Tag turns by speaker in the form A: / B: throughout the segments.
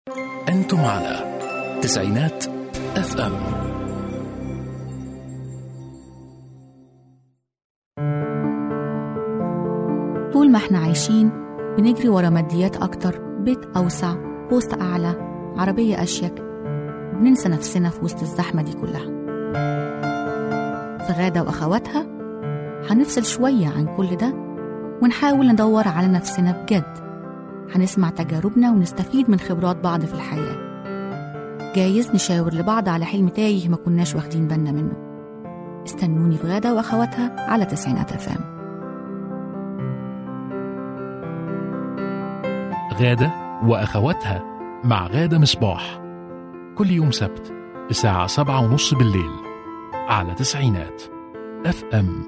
A: أنتم على تسعينات اف ام
B: طول ما احنا عايشين بنجري ورا ماديات أكتر بيت أوسع بوست أعلى عربية أشيك بننسى نفسنا في وسط الزحمة دي كلها في غادة وأخواتها هنفصل شوية عن كل ده ونحاول ندور على نفسنا بجد هنسمع تجاربنا ونستفيد من خبرات بعض في الحياة جايز نشاور لبعض على حلم تايه ما كناش واخدين بالنا منه استنوني في غادة وأخواتها على تسعينات أفام
A: غادة وأخواتها مع غادة مصباح كل يوم سبت الساعة سبعة ونص بالليل على تسعينات اف ام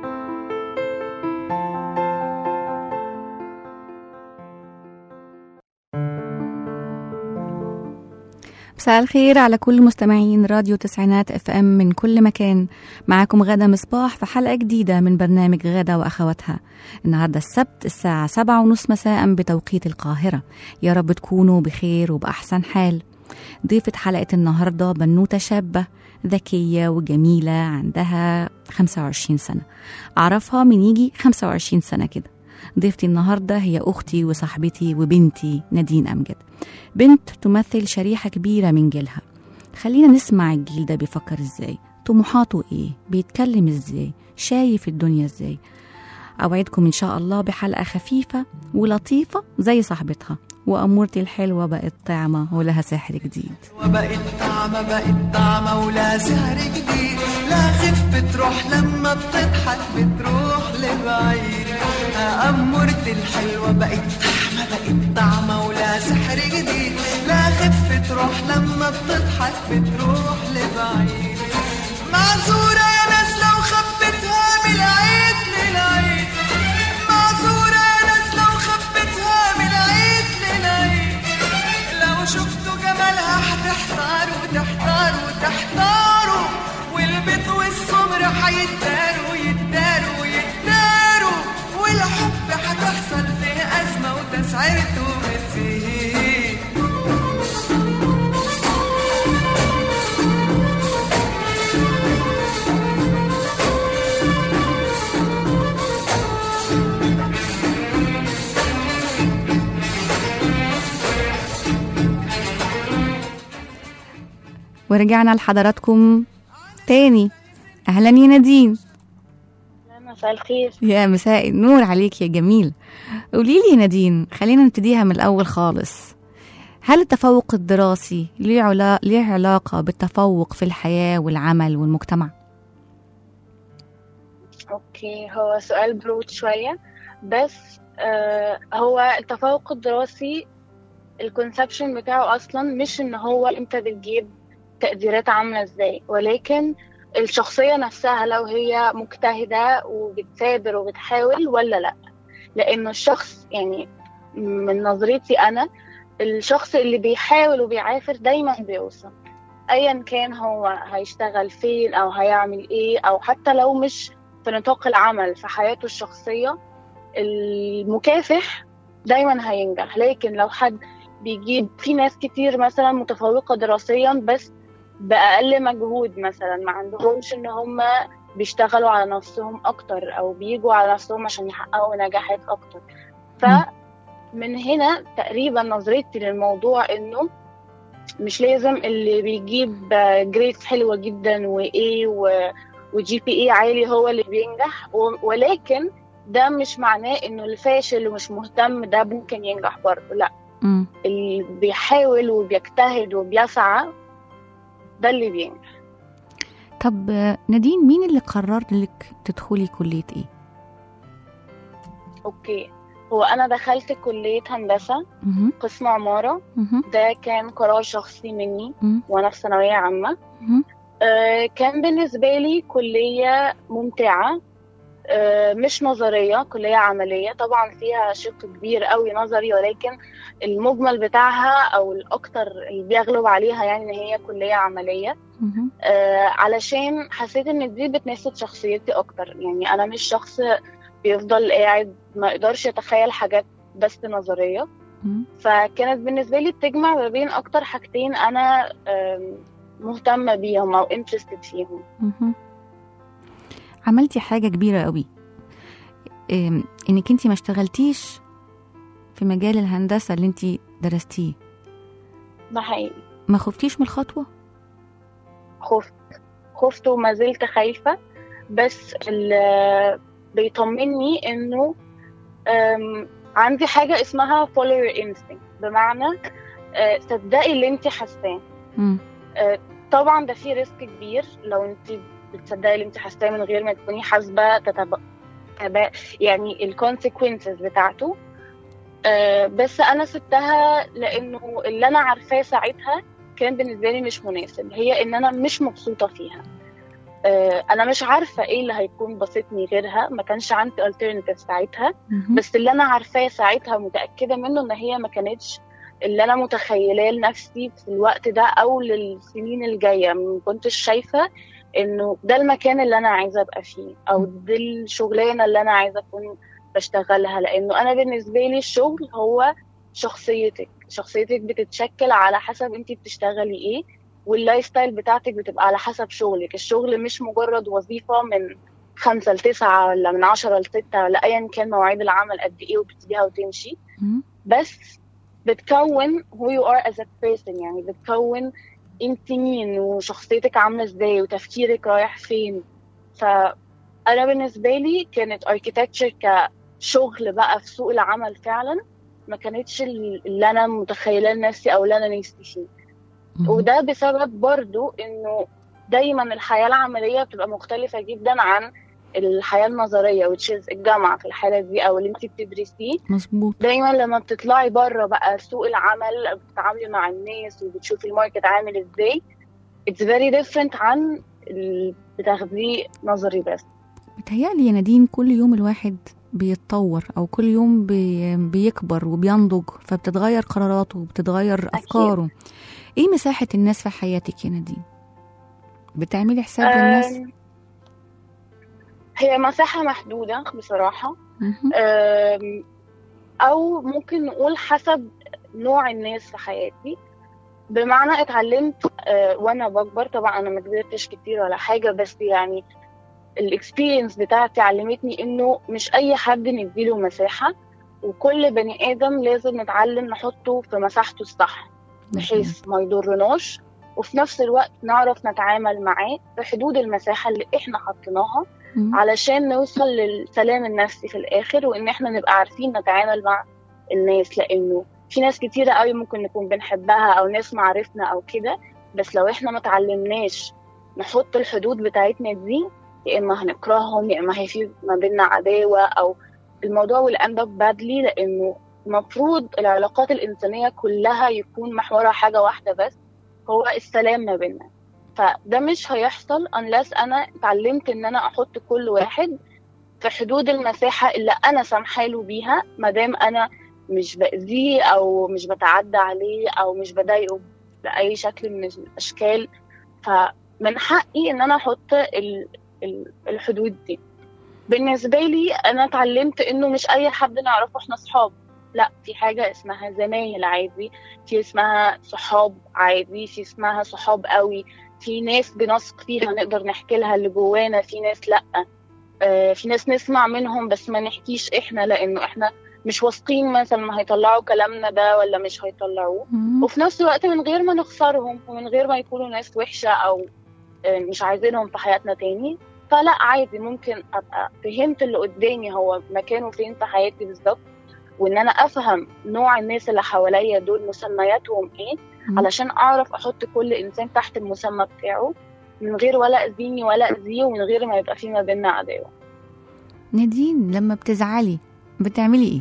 B: مساء الخير على كل مستمعين راديو تسعينات اف ام من كل مكان معاكم غادة مصباح في حلقة جديدة من برنامج غادة وأخواتها النهاردة السبت الساعة سبعة ونص مساء بتوقيت القاهرة يا رب تكونوا بخير وبأحسن حال ضيفة حلقة النهاردة بنوتة شابة ذكية وجميلة عندها 25 سنة أعرفها من يجي 25 سنة كده ضيفتي النهاردة هي أختي وصاحبتي وبنتي نادين أمجد بنت تمثل شريحة كبيرة من جيلها خلينا نسمع الجيل ده بيفكر ازاي طموحاته ايه بيتكلم ازاي شايف الدنيا ازاي أوعدكم إن شاء الله بحلقة خفيفة ولطيفة زي صاحبتها وأمورتي الحلوة بقت طعمة ولها سحر جديد
C: وبقت طعمة بقت طعمة ولا سهر جديد لا خف تروح لما بتضحك بتروح لبعيد أمورتي الحلوة بقت طعمة بقت طعمة ولا سحر جديد لا خف تروح لما بتضحك بتروح لبعيد معذورة يا ناس لو خبتها من العيد للعيد معذورة يا ناس لو خبتها من العيد للعيد لو شفتوا جمالها هتحتاروا تحتاروا تحتاروا والبيض والسمر هيتداروا يتداروا يتداروا والحب هتحصل فيه أزمة وتسعيرته بتزيد
B: ورجعنا لحضراتكم تاني أهلا يا نادين
D: مساء الخير
B: يا مساء النور عليك يا جميل قولي لي يا نادين خلينا نبتديها من الأول خالص هل التفوق الدراسي ليه علا... ليه علاقة بالتفوق في الحياة والعمل والمجتمع؟
D: اوكي هو سؤال برود شوية بس آه هو التفوق الدراسي الكونسبشن بتاعه اصلا مش ان هو انت بتجيب تقديرات عاملة ازاي ولكن الشخصية نفسها لو هي مجتهدة وبتثابر وبتحاول ولا لا لانه الشخص يعني من نظرتي انا الشخص اللي بيحاول وبيعافر دايما بيوصل ايا كان هو هيشتغل فين او هيعمل ايه او حتى لو مش في نطاق العمل في حياته الشخصية المكافح دايما هينجح لكن لو حد بيجيب في ناس كتير مثلا متفوقة دراسيا بس بأقل مجهود مثلا ما عندهمش ان هم بيشتغلوا على نفسهم اكتر او بيجوا على نفسهم عشان يحققوا نجاحات اكتر فمن هنا تقريبا نظرتي للموضوع انه مش لازم اللي بيجيب جريدز حلوة جدا وايه وجي بي اي عالي هو اللي بينجح ولكن ده مش معناه انه الفاشل ومش مهتم ده ممكن ينجح برضه لا
B: مم.
D: اللي بيحاول وبيجتهد وبيسعى ده اللي بينجح
B: طب آه، نادين مين اللي قرر لك تدخلي كلية ايه؟
D: اوكي هو انا دخلت كلية هندسة
B: مهم.
D: قسم عمارة
B: مهم.
D: ده كان قرار شخصي مني
B: مم.
D: وانا في ثانوية عامة
B: مهم.
D: آه، كان بالنسبة لي كلية ممتعة آه، مش نظرية كلية عملية طبعا فيها شق كبير قوي نظري ولكن المجمل بتاعها أو الأكتر اللي بيغلب عليها يعني إن هي كلية عملية
B: مهم.
D: آه، علشان حسيت إن دي بتناسب شخصيتي أكتر يعني أنا مش شخص بيفضل قاعد ما يقدرش يتخيل حاجات بس نظرية
B: مم.
D: فكانت بالنسبة لي بتجمع ما بين أكتر حاجتين أنا آم، مهتمة بيهم أو interested فيهم
B: مهم. عملتي حاجة كبيرة قوي إم، انك انت ما اشتغلتيش في مجال الهندسة اللي انت درستيه
D: ده حقيقي
B: ما خفتيش من الخطوة
D: خفت خفت وما زلت خايفة بس اللي بيطمني إنه آم، عندي حاجة اسمها follow your instinct بمعنى آه، صدقي اللي انت حاساه
B: مم.
D: طبعا ده فيه ريسك كبير لو انت بتصدقي اللي انت حاساه من غير ما تكوني حاسبه تتب... تبا... يعني الكونسيكونسز بتاعته آه بس انا سبتها لانه اللي انا عارفاه ساعتها كان بالنسبه لي مش مناسب هي ان انا مش مبسوطه فيها آه انا مش عارفه ايه اللي هيكون بسيطني غيرها ما كانش عندي alternative ساعتها
B: مهم.
D: بس اللي انا عارفاه ساعتها متاكده منه ان هي ما كانتش اللي انا متخيلاه لنفسي في الوقت ده او للسنين الجايه ما كنتش شايفه انه ده المكان اللي انا عايزه ابقى فيه او دي الشغلانه اللي انا عايزه اكون بشتغلها لانه انا بالنسبه لي الشغل هو شخصيتك شخصيتك بتتشكل على حسب انت بتشتغلي ايه واللايف ستايل بتاعتك بتبقى على حسب شغلك الشغل مش مجرد وظيفه من خمسة لتسعة ولا من عشرة لستة ولا أيا كان مواعيد العمل قد إيه وبتديها وتمشي
B: مم.
D: بس بتكون who you are as a person يعني بتكون انت مين وشخصيتك عاملة ازاي وتفكيرك رايح فين فأنا بالنسبة لي كانت architecture كشغل بقى في سوق العمل فعلا ما كانتش اللي أنا متخيلاه لنفسي أو اللي أنا نفسي فيه
B: مهم.
D: وده بسبب برضو انه دايما الحياة العملية بتبقى مختلفة جدا عن الحياة النظرية which is الجامعة في الحالة دي أو اللي انت بتدرسيه
B: مظبوط
D: دايما لما بتطلعي بره بقى سوق العمل بتتعاملي مع الناس وبتشوفي الماركت عامل ازاي it's very different عن اللي بتاخديه نظري بس
B: بتهيألي يا نادين كل يوم الواحد بيتطور او كل يوم بي بيكبر وبينضج فبتتغير قراراته وبتتغير افكاره ايه مساحة الناس في حياتك يا نادين بتعملي حساب للناس
D: أم، هي مساحة محدودة بصراحة
B: مهم.
D: أم، او ممكن نقول حسب نوع الناس في حياتي بمعنى اتعلمت أه، وانا بكبر طبعا انا ما كبرتش كتير ولا حاجه بس يعني الاكسبيرينس بتاعتي علمتني انه مش اي حد نديله مساحه وكل بني ادم لازم نتعلم نحطه في مساحته الصح بحيث ما يضرناش وفي نفس الوقت نعرف نتعامل معاه في حدود المساحه اللي احنا حطيناها
B: مم.
D: علشان نوصل للسلام النفسي في الاخر وان احنا نبقى عارفين نتعامل مع الناس لانه في ناس كتيرة قوي ممكن نكون بنحبها او ناس معرفنا او كده بس لو احنا ما تعلمناش نحط الحدود بتاعتنا دي يا اما هنكرههم يا اما هيفي ما بيننا عداوة او الموضوع will end up badly لانه المفروض العلاقات الانسانية كلها يكون محورها حاجة واحدة بس هو السلام ما بيننا فده مش هيحصل unless انا اتعلمت ان انا احط كل واحد في حدود المساحة اللي انا سامحاله بيها مادام انا مش باذيه او مش بتعدى عليه او مش بضايقه باي شكل من الاشكال فمن حقي ان انا احط ال- ال- الحدود دي بالنسبة لي انا اتعلمت انه مش اي حد نعرفه احنا صحاب لا في حاجة اسمها زمايل عادي في اسمها صحاب عادي في اسمها صحاب قوي في ناس بنثق فيها نقدر نحكي لها اللي جوانا في ناس لا آه، في ناس نسمع منهم بس ما نحكيش احنا لانه احنا مش واثقين مثلا هيطلعوا كلامنا ده ولا مش هيطلعوه
B: مم.
D: وفي نفس الوقت من غير ما نخسرهم ومن غير ما يكونوا ناس وحشة أو آه، مش عايزينهم في حياتنا تاني فلا عادي ممكن أبقى فهمت اللي قدامي هو مكانه فين في حياتي بالظبط وإن أنا أفهم نوع الناس اللي حواليا دول مسمياتهم إيه
B: مم.
D: علشان أعرف أحط كل إنسان تحت المسمى بتاعه من غير ولا أذيني ولا أذيه ومن غير ما يبقى في ما بيننا عداوة
B: نادين لما بتزعلي بتعملي ايه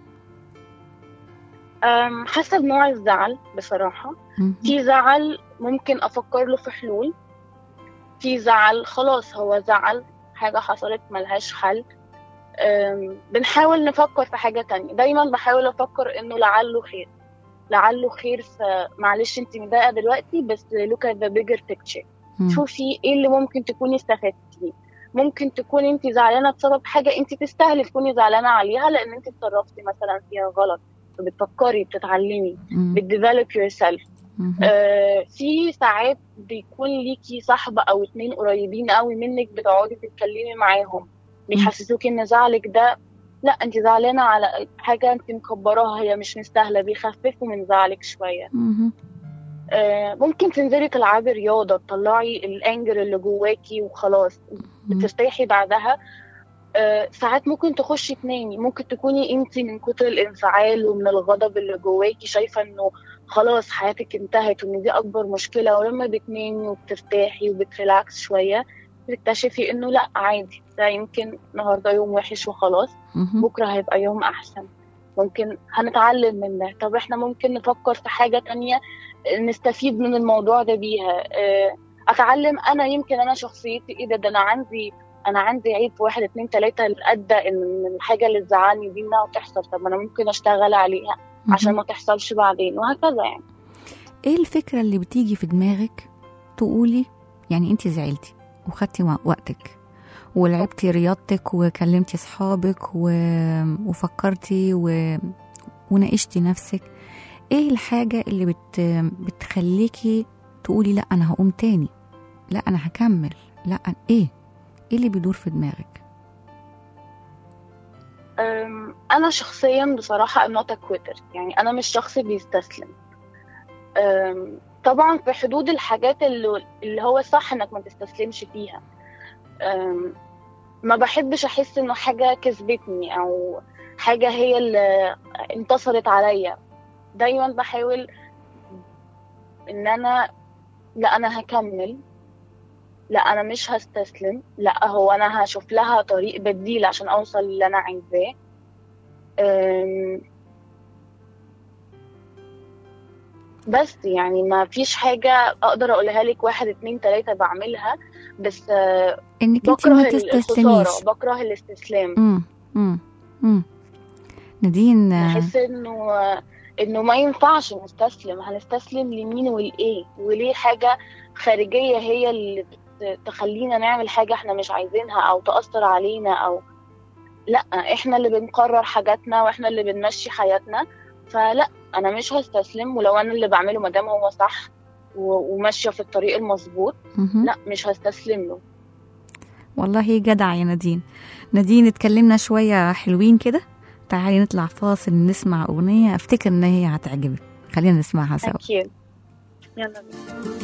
D: أم، حسب نوع الزعل بصراحة
B: مهم.
D: في زعل ممكن افكر له في حلول في زعل خلاص هو زعل حاجة حصلت ملهاش حل أم، بنحاول نفكر في حاجة تانية دايما بحاول افكر انه لعله خير لعله خير في معلش انت مضايقة دلوقتي بس look at the bigger picture
B: مم.
D: شوفي ايه اللي ممكن تكوني استفدتيه ممكن تكوني انت زعلانة بسبب حاجة انت تستاهلي تكوني زعلانة عليها لان انت اتصرفتي مثلا فيها غلط بتفكري بتتعلمي
B: مم.
D: بتديفلوب يور سيلف
B: مهم.
D: آه، في ساعات بيكون ليكي صاحبة أو اتنين قريبين قوي منك بتقعدي تتكلمي معاهم بيحسسوكي إن زعلك ده لا انت زعلانة على حاجة انت مكبراها هي مش مستاهلة بيخففوا من زعلك شوية
B: مهم.
D: آه، ممكن تنزلي تلعبي رياضة تطلعي الانجر اللي جواكي وخلاص
B: مم.
D: بترتاحي بعدها آه، ساعات ممكن تخشي تنامي ممكن تكوني انت من كتر الانفعال ومن الغضب اللي جواكي شايفة انه خلاص حياتك انتهت وان دي اكبر مشكلة ولما بتنامي وبترتاحي وبتريلاكس شوية بتكتشفي انه لا عادي ده يمكن النهارده يوم وحش وخلاص
B: مهم.
D: بكرة هيبقى يوم أحسن ممكن هنتعلم من ده طب احنا ممكن نفكر في حاجة تانية نستفيد من الموضوع ده بيها اه، أتعلم أنا يمكن أنا شخصيتي إيه ده ده أنا عندي أنا عندي عيب في واحد اتنين تلاتة اللي أدى إن من الحاجة اللي تزعلني دي إنها تحصل طب أنا ممكن أشتغل عليها عشان
B: مهم.
D: ما تحصلش بعدين وهكذا يعني
B: ايه الفكرة اللي بتيجي في دماغك تقولي يعني انت زعلتي وخدتي وق- وقتك ولعبتي رياضتك وكلمتي اصحابك و... وفكرتي و... وناقشتي نفسك ايه الحاجة اللي بت... بتخليكي تقولي لا انا هقوم تاني لا انا هكمل لا أنا... ايه ايه اللي بيدور في دماغك
D: أم، أنا شخصيا بصراحة I'm not a quitter يعني أنا مش شخص بيستسلم أم، طبعا في حدود الحاجات اللي, اللي هو صح إنك ما تستسلمش فيها أم، ما بحبش أحس إنه حاجة كسبتني أو حاجة هي اللي انتصرت عليا دايما بحاول إن أنا لا أنا هكمل لا أنا مش هستسلم لا هو أنا هشوف لها طريق بديل عشان أوصل اللي أنا عايزاه أم، بس يعني ما فيش حاجة أقدر أقولها لك واحد اتنين تلاتة بعملها بس آه،
B: انك انت
D: بكره
B: ما
D: الخسارة
B: تستسلميش
D: بكره الاستسلام
B: امم امم امم نادين
D: بحس إنه إنه ما ينفعش نستسلم هنستسلم لمين ولإيه وليه حاجة خارجية هي اللي بت- تخلينا نعمل حاجة احنا مش عايزينها أو تأثر علينا أو لا احنا اللي بنقرر حاجاتنا واحنا اللي بنمشي حياتنا فلا انا مش هستسلم ولو انا اللي بعمله ما دام هو صح و- وماشيه في الطريق المظبوط
B: مهم.
D: لا مش هستسلم له
B: والله جدع يا نادين نادين اتكلمنا شوية حلوين كده تعالي نطلع فاصل نسمع أغنية أفتكر إن هي هتعجبك خلينا نسمعها سوا
D: اكيد يلا بينا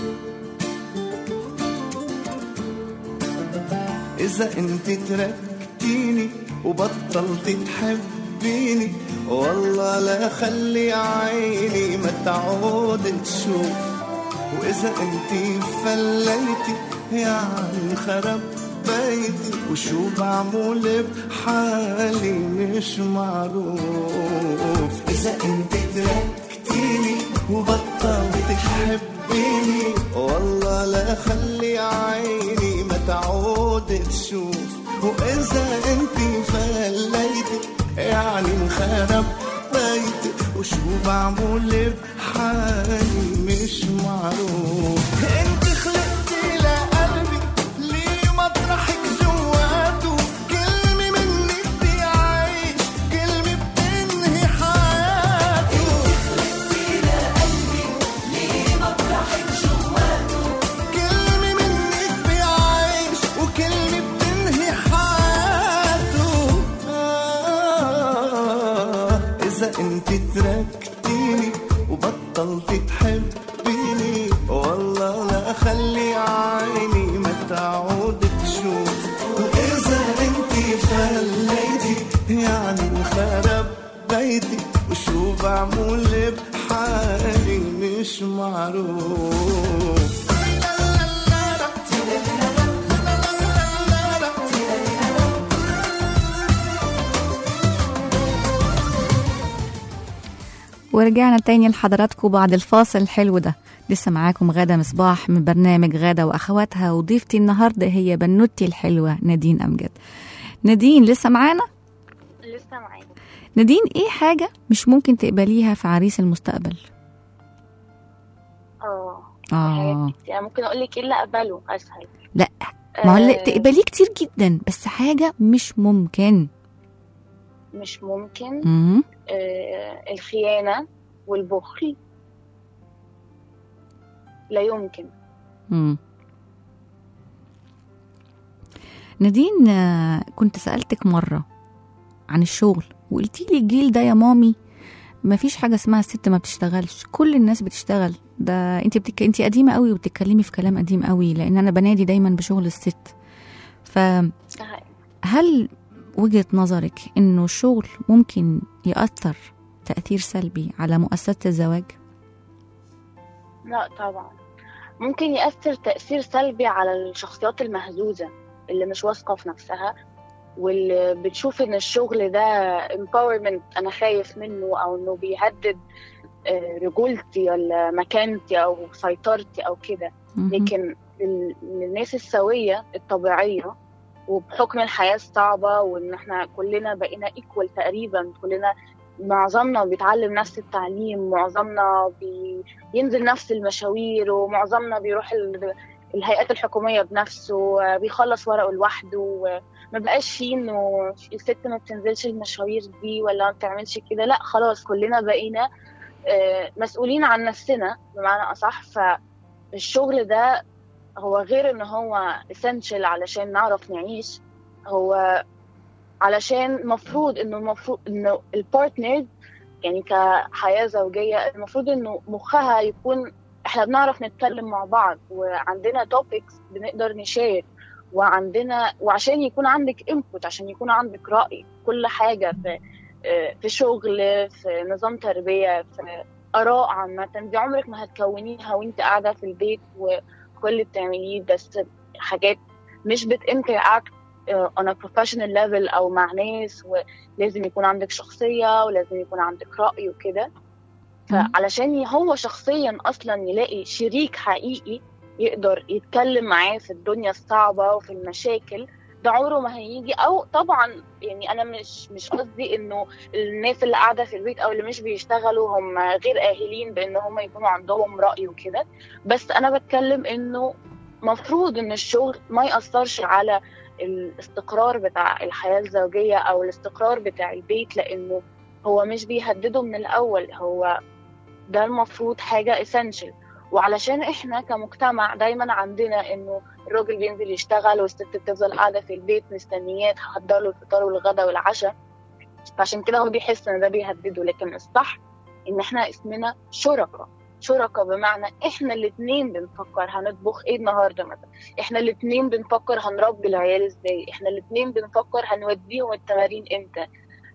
C: إذا أنت تركتيني وبطلت تحبيني والله لا خلي عيني ما تعود تشوف وإذا أنت فليتي يعني خرب بيتي وشو بعمل بحالي مش معروف إذا أنت تركتيني وبطلت تحبيني والله لا خلي عيني ما تعود تشوف وإذا أنت فليتي يعني انخرب بيتي وشو بعمل بحالي مش معروف انت خلقتي لقلبي ليه مطرحك جواته كلمة منك بيعيش كلمة بتنهي حياته كلمة منك بيعيش وكلمة بتنهي حياته آه إذا أنت تركتيني وبطلت تحبيني والله لا خلي عيني ما تعود تشوف وإذا أنت فليتي يعني انخرب بيتي وشو بعمل بحالي مش معروف
B: ورجعنا تاني لحضراتكم بعد الفاصل الحلو ده لسه معاكم غادة مصباح من برنامج غادة وأخواتها وضيفتي النهاردة هي بنوتي الحلوة نادين أمجد نادين لسه معانا
D: لسه معاك
B: نادين إيه حاجة مش ممكن تقبليها في عريس المستقبل
D: اه
B: آه
D: حاجات كتير. يعني ممكن اقول لك ايه اللي اقبله اسهل
B: لا، ما هو اللي
D: آه،
B: تقبليه كتير جدا بس حاجة مش ممكن
D: مش ممكن
B: مم.
D: آه، الخيانة والبخل لا يمكن
B: مم. نادين آه، كنت سألتك مرة عن الشغل وقلتي لي الجيل ده يا مامي ما فيش حاجة اسمها الست ما بتشتغلش كل الناس بتشتغل ده انت بتك... انت قديمة قوي وبتتكلمي في كلام قديم قوي لان انا بنادي دايما بشغل الست فهل وجهة نظرك انه الشغل ممكن يأثر تأثير سلبي على مؤسسة الزواج؟
D: لا طبعا ممكن يأثر تأثير سلبي على الشخصيات المهزوزة اللي مش واثقة في نفسها واللي بتشوف ان الشغل ده empowerment انا خايف منه او انه بيهدد آه، رجولتي ولا مكانتي او سيطرتي او كده
B: مهم.
D: لكن ال- الناس السوية الطبيعية وبحكم الحياة الصعبة وإن إحنا كلنا بقينا إيكوال تقريبا كلنا معظمنا بيتعلم نفس التعليم معظمنا بي... بينزل نفس المشاوير ومعظمنا بيروح ال... الهيئات الحكومية بنفسه آه، بيخلص ورقه لوحده آه، ما بقاش فيه إنه الست ما بتنزلش المشاوير دي ولا ما بتعملش كده لا خلاص كلنا بقينا آه، مسؤولين عن نفسنا بمعنى أصح فالشغل ده هو غير ان هو essential علشان نعرف نعيش هو علشان مفروض انه المفروض انه البارتنر يعني كحياة زوجية المفروض انه مخها يكون احنا بنعرف نتكلم مع بعض وعندنا توبكس بنقدر نشير وعندنا وعشان يكون عندك انبوت عشان يكون عندك رأي كل حاجة في في شغل في نظام تربية في آراء عامة دي عمرك ما هتكونيها وانت قاعدة في البيت و كل اللي بتعمليه بس حاجات مش بتinteract on a professional level او مع ناس ولازم يكون عندك شخصيه ولازم يكون عندك راي وكده فعلشان هو شخصيا اصلا يلاقي شريك حقيقي يقدر يتكلم معاه في الدنيا الصعبه وفي المشاكل ده عمره ما هيجي او طبعا يعني انا مش مش قصدي انه الناس اللي قاعده في البيت او اللي مش بيشتغلوا هم غير اهلين بان هم يكونوا عندهم راي وكده بس انا بتكلم انه مفروض ان الشغل ما ياثرش على الاستقرار بتاع الحياه الزوجيه او الاستقرار بتاع البيت لانه هو مش بيهدده من الاول هو ده المفروض حاجه essential وعلشان احنا كمجتمع دايما عندنا انه الراجل بينزل يشتغل والست بتفضل قاعده في البيت مستنياه تحضر له الفطار والغدا والعشاء فعشان كده هو بيحس ان ده بيهدده لكن الصح ان احنا اسمنا شركاء شركاء بمعنى احنا الاثنين بنفكر هنطبخ ايه النهارده مثلا احنا الاثنين بنفكر هنربي العيال ازاي احنا الاثنين بنفكر هنوديهم التمارين امتى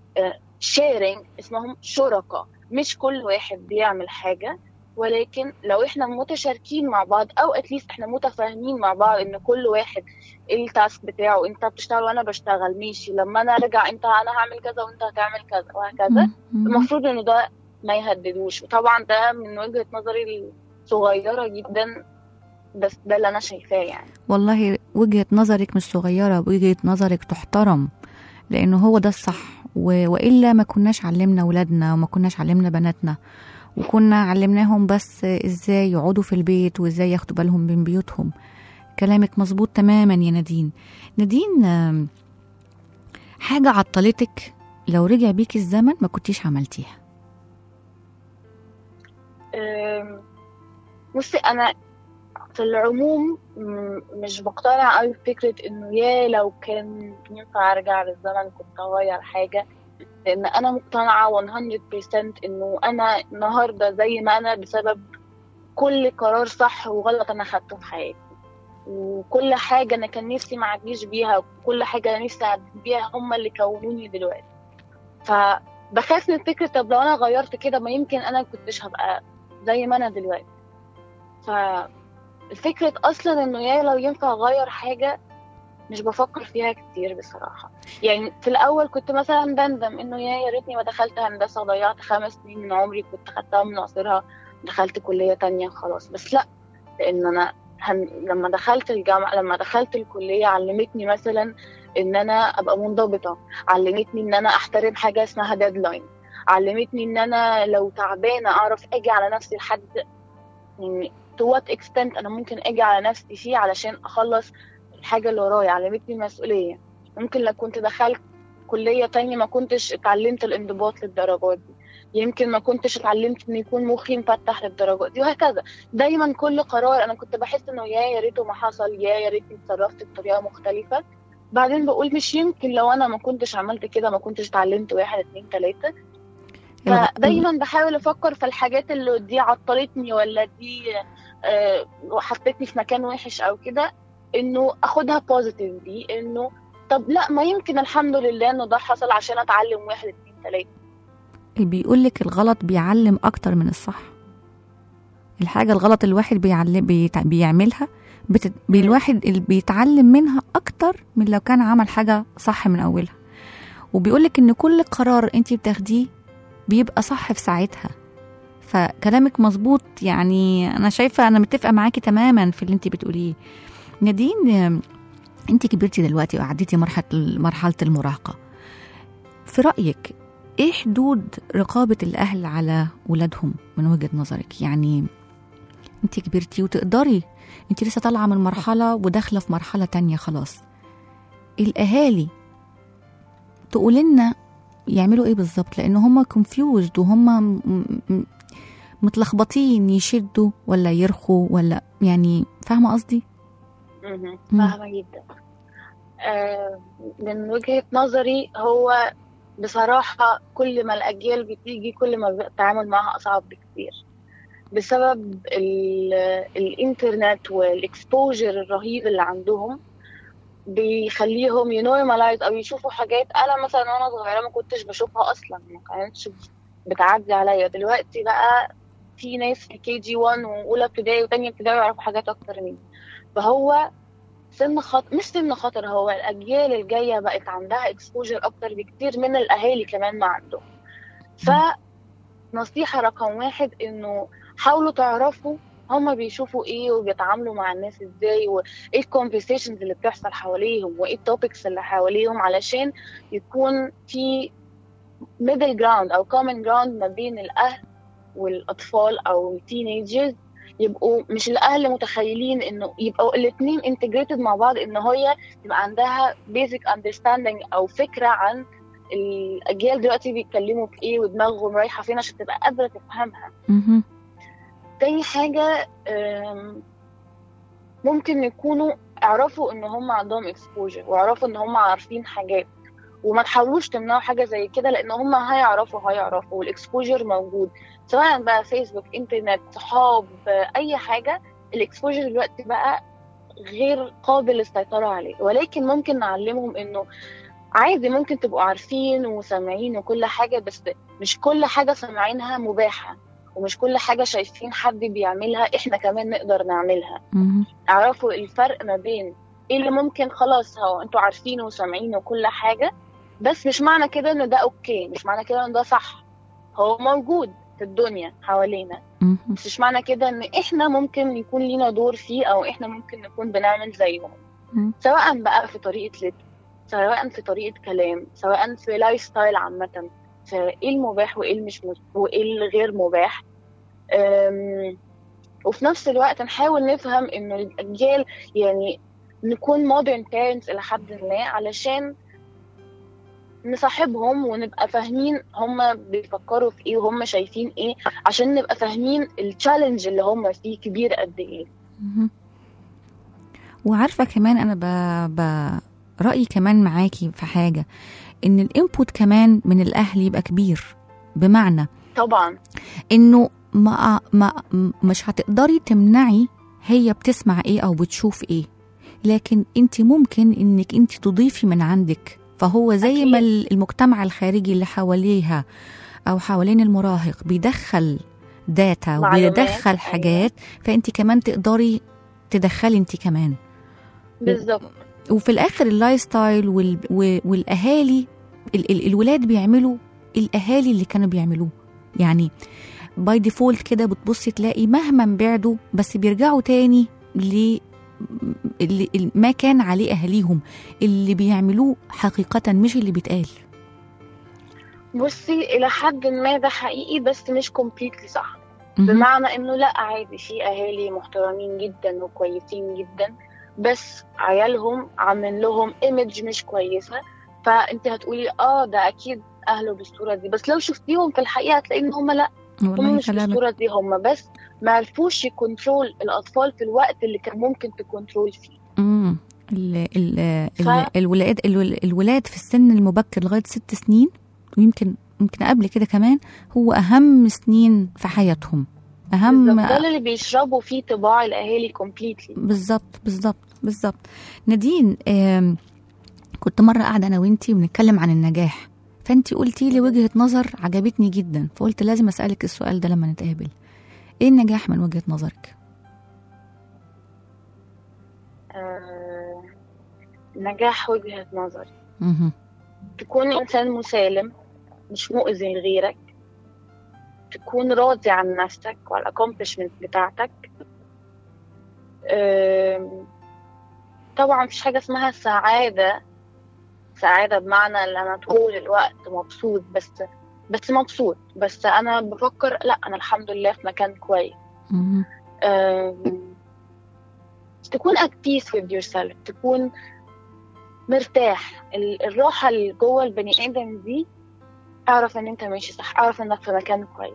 D: شيرنج اسمهم شركاء مش كل واحد بيعمل حاجه ولكن لو احنا متشاركين مع بعض او اتليست احنا متفاهمين مع بعض ان كل واحد ايه التاسك بتاعه انت بتشتغل وانا بشتغل ماشي لما انا ارجع انت انا هعمل كذا وانت هتعمل كذا وهكذا المفروض انه ده ما يهددوش وطبعا ده من وجهة نظري الصغيرة جدا بس ده اللي انا شايفاه يعني
B: والله وجهة نظرك مش صغيرة وجهة نظرك تحترم لأنه هو ده الصح و... وإلا ما كناش علمنا ولادنا وما كناش علمنا بناتنا وكنا علمناهم بس ازاي يقعدوا في البيت وازاي ياخدوا بالهم من بيوتهم كلامك مظبوط تماما يا نادين نادين حاجة عطلتك لو رجع بيك الزمن ما كنتيش عملتيها
D: بصي انا في العموم مش بقتنع قوي بفكرة انه يا لو كان ينفع ارجع بالزمن كنت اغير حاجة لان انا مقتنعة 100% انه انا النهاردة زي ما انا بسبب كل قرار صح وغلط انا خدته في حياتي وكل حاجة انا كان نفسي ما اعديش بيها وكل حاجة انا نفسي اعدي بيها هم اللي كونوني دلوقتي فبخاف من فكرة طب لو انا غيرت كده ما يمكن انا كنتش هبقى زي ما انا دلوقتي فالفكرة اصلا انه يا لو ينفع اغير حاجة مش بفكر فيها كتير بصراحة يعني في الأول كنت مثلا بندم إنه يا يا ريتني ما دخلت هندسة ضيعت خمس سنين من عمري كنت خدتها من قصرها دخلت كلية تانية خلاص بس لأ لأن أنا هن... لما دخلت الجامعة لما دخلت الكلية علمتني مثلا إن أنا أبقى منضبطة علمتني إن أنا أحترم حاجة اسمها ديدلاين علمتني إن أنا لو تعبانة أعرف أجي على نفسي لحد يعني to what extent أنا ممكن أجي على نفسي فيه علشان أخلص الحاجة اللي ورايا علمتني المسؤولية ممكن لو كنت دخلت كلية تانية ما كنتش اتعلمت الانضباط للدرجات دي يمكن ما كنتش اتعلمت ان يكون مخي مفتح للدرجات دي وهكذا دايما كل قرار انا كنت بحس انه يا يا ريته ما حصل يا يا ريتني اتصرفت بطريقه مختلفه بعدين بقول مش يمكن لو انا ما كنتش عملت كده ما كنتش اتعلمت واحد اتنين تلاته فدايما بحاول افكر في الحاجات اللي دي عطلتني ولا دي آه، حطتني في مكان وحش او كده انه اخدها بوزيتيف دي انه طب لا ما يمكن الحمد لله انه ده حصل عشان اتعلم واحد اتنين تلاته
B: بيقول لك الغلط بيعلم اكتر من الصح الحاجه الغلط الواحد بيعلم بيتع... بيعملها بت... بي- الواحد اللي بيتعلم منها اكتر من لو كان عمل حاجه صح من اولها وبيقول لك ان كل قرار انت بتاخديه بيبقى صح في ساعتها فكلامك مظبوط يعني انا شايفه انا متفقه معاكي تماما في اللي انت بتقوليه نادين انت كبرتي دلوقتي وعديتي مرحله مرحله المراهقه في رايك ايه حدود رقابه الاهل على ولادهم من وجهه نظرك يعني انت كبرتي وتقدري انت لسه طالعه من مرحله وداخله في مرحله تانية خلاص الاهالي تقول لنا يعملوا ايه بالظبط لان هم كونفيوزد وهم م- م- متلخبطين يشدوا ولا يرخوا ولا يعني فاهمه قصدي
D: مهم.
B: مم.
D: فاهمة جدا آه، من وجهة نظري هو بصراحة كل ما الأجيال بتيجي كل ما بيبقى التعامل معها أصعب بكتير بسبب ال- الإنترنت والإكسبوجر الرهيب اللي عندهم بيخليهم ينورمالايز أو يشوفوا حاجات أنا مثلا وأنا صغيرة ما كنتش بشوفها أصلا ما كانتش بتعدي عليا دلوقتي بقى في ناس في كي جي 1 وأولى ابتدائي وتانية ابتدائي يعرفوا حاجات أكتر مني فهو سن خطر مش سن خطر هو الأجيال الجاية بقت عندها اكسبوجر أكتر بكتير من الأهالي كمان ما عندهم فنصيحة رقم واحد إنه حاولوا تعرفوا هما بيشوفوا ايه وبيتعاملوا مع الناس ازاي وايه الكونفرسيشنز اللي بتحصل حواليهم وايه التوبكس اللي حواليهم علشان يكون في ميدل جراوند او كومن جراوند ما بين الاهل والاطفال او التينيجرز يبقوا مش الاهل متخيلين انه يبقوا الاثنين انتجريتد مع بعض ان هي يبقى عندها بيزك اندرستاندينج او فكره عن الاجيال دلوقتي بيتكلموا في ايه ودماغهم رايحه فين عشان تبقى قادره تفهمها
B: مهم.
D: تاني حاجه أم، ممكن يكونوا اعرفوا ان هم عندهم اكسبوجر واعرفوا ان هم عارفين حاجات وما تحاولوش تمنعوا حاجه زي كده لان هم هيعرفوا هيعرفوا والاكسبوجر موجود سواء بقى فيسبوك انترنت صحاب اي حاجه الاكسبوجر دلوقتي بقى غير قابل للسيطره عليه ولكن ممكن نعلمهم انه عادي ممكن تبقوا عارفين وسامعين وكل حاجه بس مش كل حاجه سامعينها مباحه ومش كل حاجه شايفين حد بيعملها احنا كمان نقدر نعملها
B: مهم.
D: اعرفوا الفرق ما بين ايه اللي ممكن خلاص هو انتوا عارفينه وسامعينه وكل حاجه بس مش معنى كده ان ده اوكي مش معنى كده ان ده صح هو موجود في الدنيا حوالينا
B: مهم.
D: بس مش معنى كده ان احنا ممكن يكون لينا دور فيه او احنا ممكن نكون بنعمل زيهم
B: مم.
D: سواء بقى في طريقه لبس سواء في طريقه كلام سواء في لايف ستايل عامه فايه المباح وايه المش مش وايه الغير مباح أم، وفي نفس الوقت نحاول نفهم انه الاجيال يعني نكون مودرن بيرنتس الى حد ما علشان نصاحبهم ونبقى فاهمين هم بيفكروا في ايه وهم شايفين ايه عشان نبقى فاهمين التشالنج اللي هم فيه كبير قد ايه
B: مهم. وعارفه كمان انا ب... ب... رايي كمان معاكي في حاجه ان الانبوت كمان من الاهل يبقى كبير بمعنى
D: طبعا
B: انه ما ما مش هتقدري تمنعي هي بتسمع ايه او بتشوف ايه لكن انت ممكن انك انت تضيفي من عندك فهو زي
D: أكيد.
B: ما المجتمع الخارجي اللي حواليها او حوالين المراهق بيدخل داتا
D: معلومات.
B: وبيدخل
D: أيوة.
B: حاجات فانت كمان تقدري تدخلي انت كمان
D: بالظبط
B: وفي الاخر اللايف ستايل وال... و- والاهالي ال... ال... الولاد بيعملوا الاهالي اللي كانوا بيعملوه يعني باي ديفولت كده بتبصي تلاقي مهما بعدوا بس بيرجعوا تاني ل اللي ال- ما كان عليه اهاليهم اللي بيعملوه حقيقه مش اللي بيتقال
D: بصي الى حد ما ده حقيقي بس مش كومبليتلي صح
B: مهم.
D: بمعنى انه لا عادي في اهالي محترمين جدا وكويسين جدا بس عيالهم عامل لهم ايمج مش كويسه فانت هتقولي اه ده اكيد اهله بالصوره دي بس لو شفتيهم في الحقيقه هتلاقي ان هم لا هم
B: والله
D: مش
B: كلامك
D: بالصوره دي هم بس ما عرفوش يكنترول الاطفال في الوقت اللي كان ممكن تكنترول فيه
B: امم ال ال ال
D: ف-
B: الولاد الول- الولاد في السن المبكر لغايه ست سنين ويمكن يمكن قبل كده كمان هو اهم سنين في حياتهم اهم
D: بالظبط ده اللي بيشربوا فيه طباع الاهالي كومبليتلي
B: بالظبط بالظبط بالظبط نادين آم، كنت مره قاعده انا وانتي بنتكلم عن النجاح فانتي قلتي لي وجهه نظر عجبتني جدا فقلت لازم اسالك السؤال ده لما نتقابل ايه النجاح من وجهه نظرك
D: آه نجاح وجهه نظري
B: مهم.
D: تكون انسان مسالم مش مؤذي لغيرك تكون راضي عن نفسك والاكومبلشمنت بتاعتك آم، طبعا مفيش حاجه اسمها سعاده سعاده بمعنى ان انا طول الوقت مبسوط بس بس مبسوط بس انا بفكر لا انا الحمد لله في مكان كويس
B: مهم.
D: آم، تكون at peace with yourself تكون مرتاح ال- الراحة اللي جوه البني آدم دي اعرف ان انت ماشي صح اعرف انك في مكان كويس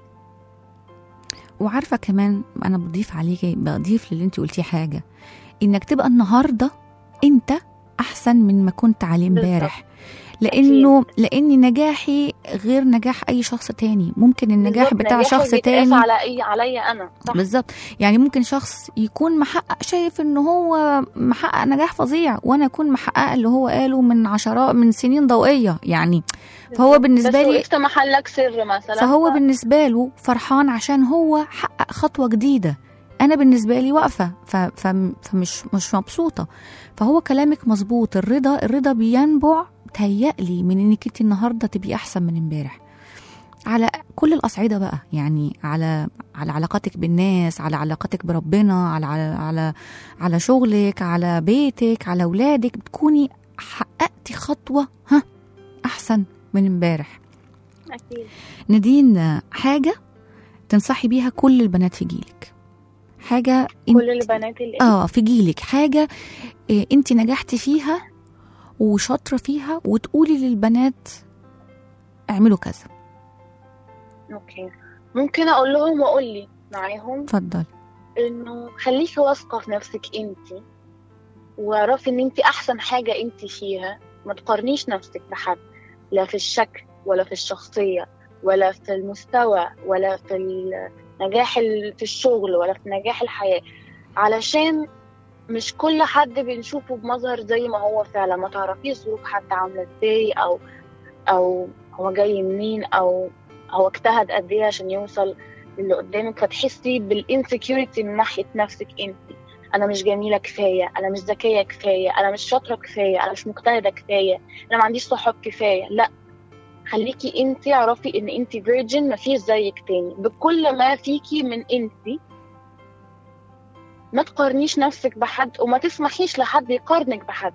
B: وعارفه كمان انا بضيف عليكي بضيف للي انت قلتيه حاجه انك تبقى النهارده انت احسن من ما كنت عليه امبارح لانه لان نجاحي غير نجاح اي شخص تاني ممكن النجاح
D: بالظبط،
B: بتاع
D: نجاحي
B: شخص
D: بيتقاس
B: تاني
D: على اي عليا انا صح
B: بالظبط يعني ممكن شخص يكون محقق شايف ان هو محقق نجاح فظيع وانا اكون محققه اللي هو قاله من عشرات من سنين ضوئيه يعني فهو بالنسبه
D: بس
B: لي
D: وقفت محلك سر مثلا
B: فهو
D: ف-
B: بالنسبه له فرحان عشان هو حقق خطوه جديده انا بالنسبه لي واقفه ف- ف- فمش مش مبسوطه فهو كلامك مظبوط الرضا الرضا بينبع تهيألي من انك انت النهارده تبقي احسن من امبارح على كل الاصعده بقى يعني على على علاقاتك بالناس على علاقاتك بربنا على على على, على شغلك على بيتك على اولادك بتكوني حققتي خطوه ها احسن من امبارح
D: اكيد
B: نادين حاجة تنصحي بيها كل البنات في جيلك حاجة
D: كل
B: انت
D: البنات اللي
B: اه في جيلك حاجة إيه انت نجحتي فيها وشاطرة فيها وتقولي للبنات اعملوا كذا
D: اوكي ممكن اقول لهم واقول لي معاهم
B: اتفضل
D: انه خليكي واثقه في نفسك انت واعرفي ان انت احسن حاجه انت فيها ما تقارنيش نفسك بحد لا في الشكل ولا في الشخصيه ولا في المستوى ولا في النجاح ال- في الشغل ولا في نجاح الحياه علشان مش كل حد بنشوفه بمظهر زي ما هو فعلا ما تعرفيش ظروف حد عامله ازاي او او هو جاي منين او هو اجتهد قد ايه عشان يوصل اللي قدامك فتحسي بالانسكيورتي من ناحيه نفسك انت انا مش جميله كفايه انا مش ذكيه كفايه انا مش شاطره كفايه انا مش مجتهده كفايه انا ما عنديش صحاب كفايه لا خليكي انت اعرفي ان انت فيرجن مفيش زيك تاني بكل ما فيكي من انت ما تقارنيش نفسك بحد وما تسمحيش لحد يقارنك بحد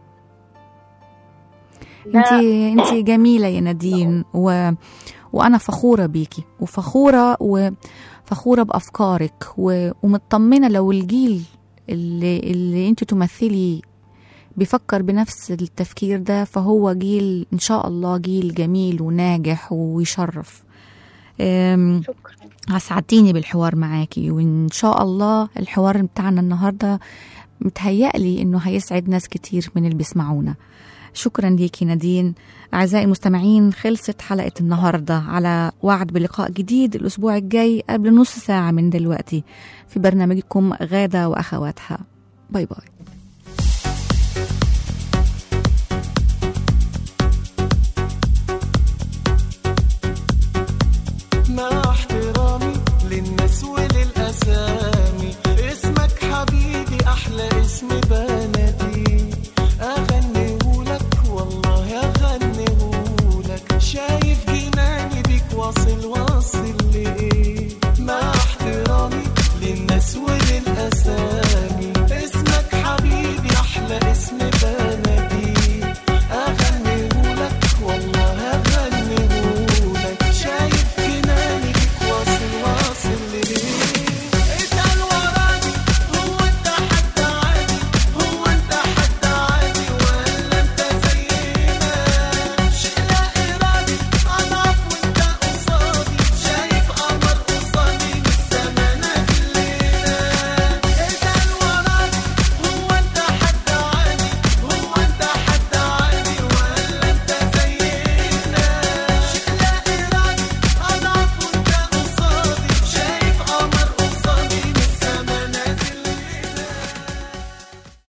D: ده
B: انت انت جميلة يا نادين و... وانا فخورة بيكي وفخورة وفخورة بافكارك و... ومطمنة لو الجيل اللي اللي انت تمثلي بيفكر بنفس التفكير ده فهو جيل ان شاء الله جيل جميل وناجح ويشرف أم،
D: شكرا
B: اسعدتيني بالحوار معاكي وان شاء الله الحوار بتاعنا النهارده متهيألي انه هيسعد ناس كتير من اللي بيسمعونا شكرا ليكي نادين اعزائي المستمعين خلصت حلقه النهارده على وعد بلقاء جديد الاسبوع الجاي قبل نص ساعه من دلوقتي في برنامجكم غاده واخواتها باي باي